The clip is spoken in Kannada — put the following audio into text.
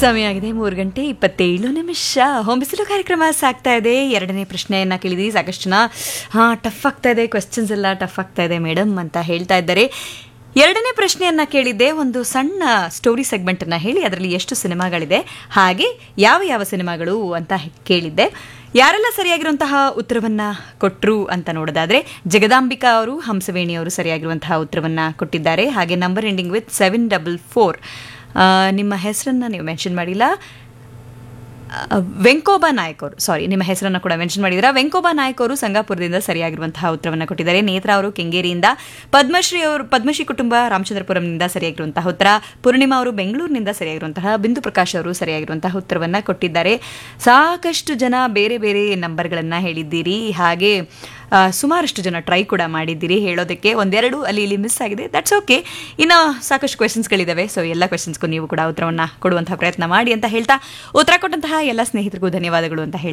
ಸಮಯ ಆಗಿದೆ ಮೂರು ಗಂಟೆ ಇಪ್ಪತ್ತೇಳು ನಿಮಿಷ ಹೊಂಬಿಸಿಲು ಕಾರ್ಯಕ್ರಮ ಸಾಗ್ತಾ ಇದೆ ಎರಡನೇ ಪ್ರಶ್ನೆಯನ್ನ ಕೇಳಿದ್ವಿ ಸಾಕಷ್ಟು ಜನ ಹಾ ಟಫ್ ಆಗ್ತಾ ಇದೆ ಕ್ವೆಶ್ಚನ್ಸ್ ಎಲ್ಲ ಟಫ್ ಆಗ್ತಾ ಇದೆ ಮೇಡಮ್ ಅಂತ ಹೇಳ್ತಾ ಇದ್ದಾರೆ ಎರಡನೇ ಪ್ರಶ್ನೆಯನ್ನ ಕೇಳಿದ್ದೆ ಒಂದು ಸಣ್ಣ ಸ್ಟೋರಿ ಸೆಗ್ಮೆಂಟ್ ಅನ್ನ ಹೇಳಿ ಅದರಲ್ಲಿ ಎಷ್ಟು ಸಿನಿಮಾಗಳಿದೆ ಹಾಗೆ ಯಾವ ಯಾವ ಸಿನಿಮಾಗಳು ಅಂತ ಕೇಳಿದ್ದೆ ಯಾರೆಲ್ಲ ಸರಿಯಾಗಿರುವಂತಹ ಉತ್ತರವನ್ನ ಕೊಟ್ಟರು ಅಂತ ನೋಡೋದಾದ್ರೆ ಜಗದಾಂಬಿಕಾ ಅವರು ಹಂಸವೇಣಿ ಅವರು ಸರಿಯಾಗಿರುವಂತಹ ಉತ್ತರವನ್ನ ಕೊಟ್ಟಿದ್ದಾರೆ ಹಾಗೆ number ending with seven double four ನಿಮ್ಮ ಹೆಸರನ್ನ ನೀವು ಮೆನ್ಷನ್ ಮಾಡಿಲ್ಲ ಆ, ವೆಂಕೋಬಾ ನಾಯಕ್ ಅವರು ಸಾರಿ ನಿಮ್ಮ ಹೆಸರನ್ನು ಕೂಡ ಮೆನ್ಷನ್ ಮಾಡಿದ್ರ ವೆಂಕೋಬಾ ನಾಯಕ್ ಅವರು ಸಂಗಾಪುರದಿಂದ ಸರಿಯಾಗಿರುವಂತಹ ಉತ್ತರವನ್ನು ಕೊಟ್ಟಿದ್ದಾರೆ ನೇತ್ರ ಅವರು ಕೆಂಗೇರಿಯಿಂದ ಪದ್ಮಶ್ರೀ ಅವರು ಪದ್ಮಶ್ರೀ ಕುಟುಂಬ ರಾಮಚಂದ್ರಪುರಂನಿಂದ ಸರಿಯಾಗಿರುವಂತಹ ಉತ್ತರ ಪೂರ್ಣಿಮಾ ಅವರು ಬೆಂಗಳೂರಿನಿಂದ ಸರಿಯಾಗಿರುವಂತಹ ಬಿಂದು ಪ್ರಕಾಶ್ ಅವರು ಸರಿಯಾಗಿರುವಂತಹ ಉತ್ತರವನ್ನ ಕೊಟ್ಟಿದ್ದಾರೆ ಸಾಕಷ್ಟು ಜನ ಬೇರೆ ಬೇರೆ ನಂಬರ್ಗಳನ್ನ ಹೇಳಿದ್ದೀರಿ ಹಾಗೆ ಆ, ಸುಮಾರಷ್ಟು ಜನ ಟ್ರೈ ಕೂಡ ಮಾಡಿದ್ದೀರಿ ಹೇಳೋದಕ್ಕೆ ಒಂದೆರಡು ಅಲ್ಲಿ ಇಲ್ಲಿ ಮಿಸ್ ಆಗಿದೆ ದಟ್ಸ್ ಓಕೆ ಇನ್ನು ಸಾಕಷ್ಟು ಕ್ವೆಶನ್ಸ್ಗಳಿದ್ದಾವೆ ಸೊ ಎಲ್ಲ ಕ್ವೆಶನ್ಸ್ಗೂ ನೀವು ಕೂಡ ಉತ್ತರವನ್ನು ಕೊಡುವಂತಹ ಪ್ರಯತ್ನ ಮಾಡಿ ಅಂತ ಹೇಳ್ತಾ ಉತ್ತರ ಕೊಟ್ಟಂತಹ ಎಲ್ಲ ಸ್ನೇಹಿತರಿಗೂ ಧನ್ಯವಾದಗಳು ಅಂತ ಹೇಳ್ತಾ